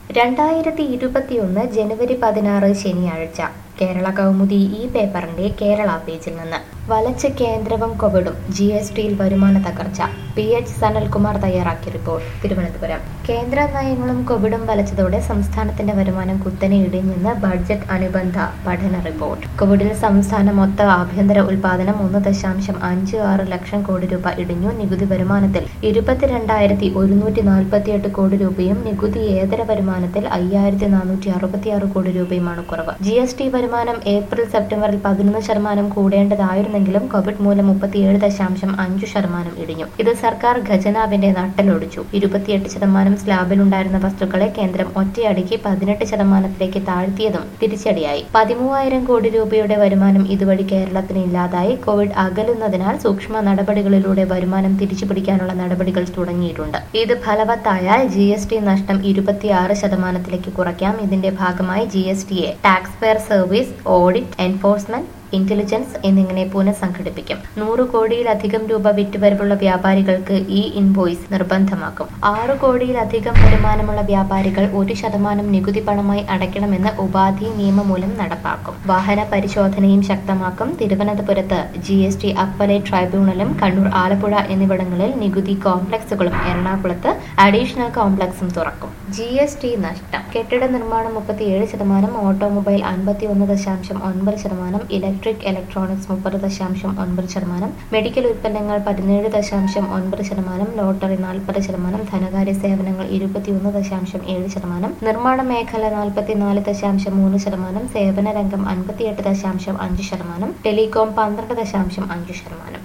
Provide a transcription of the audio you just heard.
രണ്ടായിരത്തി ഇരുപത്തിയൊന്ന് ജനുവരി പതിനാറ് ശനിയാഴ്ച കേരള കൗമുദി ഈ പേപ്പറിന്റെ കേരള പേജിൽ നിന്ന് വലച്ച കേന്ദ്രവും കോവിഡും ജി എസ് ടിയിൽ വരുമാന തകർച്ച പി എച്ച് സനൽകുമാർ തയ്യാറാക്കിയ റിപ്പോർട്ട് തിരുവനന്തപുരം കേന്ദ്ര നയങ്ങളും കോവിഡും വലച്ചതോടെ സംസ്ഥാനത്തിന്റെ വരുമാനം കുത്തനെ ഇടിഞ്ഞെന്ന് ബഡ്ജറ്റ് അനുബന്ധ പഠന റിപ്പോർട്ട് കോവിഡിൽ സംസ്ഥാന മൊത്ത ആഭ്യന്തര ഉൽപാദനം ഒന്ന് ദശാംശം അഞ്ച് ആറ് ലക്ഷം കോടി രൂപ ഇടിഞ്ഞു നികുതി വരുമാനത്തിൽ ഇരുപത്തിരണ്ടായിരത്തി ഒരുന്നൂറ്റി നാൽപ്പത്തിയെട്ട് കോടി രൂപയും നികുതിയേതര വരുമാനത്തിൽ അയ്യായിരത്തി നാനൂറ്റി അറുപത്തിയാറ് കോടി രൂപയുമാണ് കുറവ് ജി എസ് ടി വരുമാനം ഏപ്രിൽ സെപ്റ്റംബറിൽ പതിനൊന്ന് ശതമാനം കൂടേണ്ടതായിരുന്നെങ്കിലും കോവിഡ് മൂലം മുപ്പത്തിയേഴ് ദശാംശം അഞ്ച് ശതമാനം ഇടിഞ്ഞു ഇത് സർക്കാർ ഖജനാവിന്റെ നട്ടലൊടിച്ചു ഇരുപത്തിയെട്ട് ശതമാനം സ്ലാബിലുണ്ടായിരുന്ന വസ്തുക്കളെ കേന്ദ്രം ഒറ്റയടിക്ക് പതിനെട്ട് ശതമാനത്തിലേക്ക് താഴ്ത്തിയതും തിരിച്ചടിയായി പതിമൂവായിരം കോടി രൂപയുടെ വരുമാനം ഇതുവഴി കേരളത്തിന് ഇല്ലാതായി കോവിഡ് അകലുന്നതിനാൽ സൂക്ഷ്മ നടപടികളിലൂടെ വരുമാനം തിരിച്ചുപിടിക്കാനുള്ള നടപടികൾ തുടങ്ങിയിട്ടുണ്ട് ഇത് ഫലവത്തായാൽ ജി എസ് ടി നഷ്ടം ഇരുപത്തിയാറ് ശതമാനത്തിലേക്ക് കുറയ്ക്കാം ഇതിന്റെ ഭാഗമായി ജി എസ് ടിയെ tax payer service audit enforcement intelligence എന്നിങ്ങനെ പുനഃസംഘടിപ്പിക്കും നൂറ് കോടിയിലധികം രൂപ വിറ്റുവരവുള്ള വ്യാപാരികൾക്ക് ഈ ഇൻവോയ്സ് നിർബന്ധമാക്കും ആറ് കോടിയിലധികം വരുമാനമുള്ള വ്യാപാരികൾ ഒരു ശതമാനം നികുതി പണമായി അടയ്ക്കണമെന്ന് ഉപാധി നിയമമൂലം നടപ്പാക്കും വാഹന പരിശോധനയും ശക്തമാക്കും തിരുവനന്തപുരത്ത് ജി എസ് ടി അപ്പലേറ്റ് ട്രൈബ്യൂണലും കണ്ണൂർ ആലപ്പുഴ എന്നിവിടങ്ങളിൽ നികുതി കോംപ്ലക്സുകളും എറണാകുളത്ത് അഡീഷണൽ കോംപ്ലക്സും തുറക്കും ജി എസ് ടി നഷ്ടം കെട്ടിട നിർമ്മാണം മുപ്പത്തിയേഴ് ശതമാനം ഓട്ടോമൊബൈൽ അൻപത്തി ഒന്ന് ദശാംശം ഒൻപത് ശതമാനം ഇലക്ട്രിക് ഇലക്ട്രോണിക്സ് മുപ്പത് ദശാംശം ഒൻപത് ശതമാനം മെഡിക്കൽ ഉൽപ്പന്നങ്ങൾ പതിനേഴ് ദശാംശം ഒൻപത് ശതമാനം ലോട്ടറി നാൽപ്പത് ശതമാനം ധനകാര്യ സേവനങ്ങൾ ഇരുപത്തിയൊന്ന് ദശാംശം ഏഴ് ശതമാനം നിർമ്മാണ മേഖല നാൽപ്പത്തിനാല് ദശാംശം മൂന്ന് ശതമാനം സേവന രംഗം അൻപത്തിയെട്ട് ദശാംശം അഞ്ച് ശതമാനം ടെലികോം പന്ത്രണ്ട് ദശാംശം അഞ്ച് ശതമാനം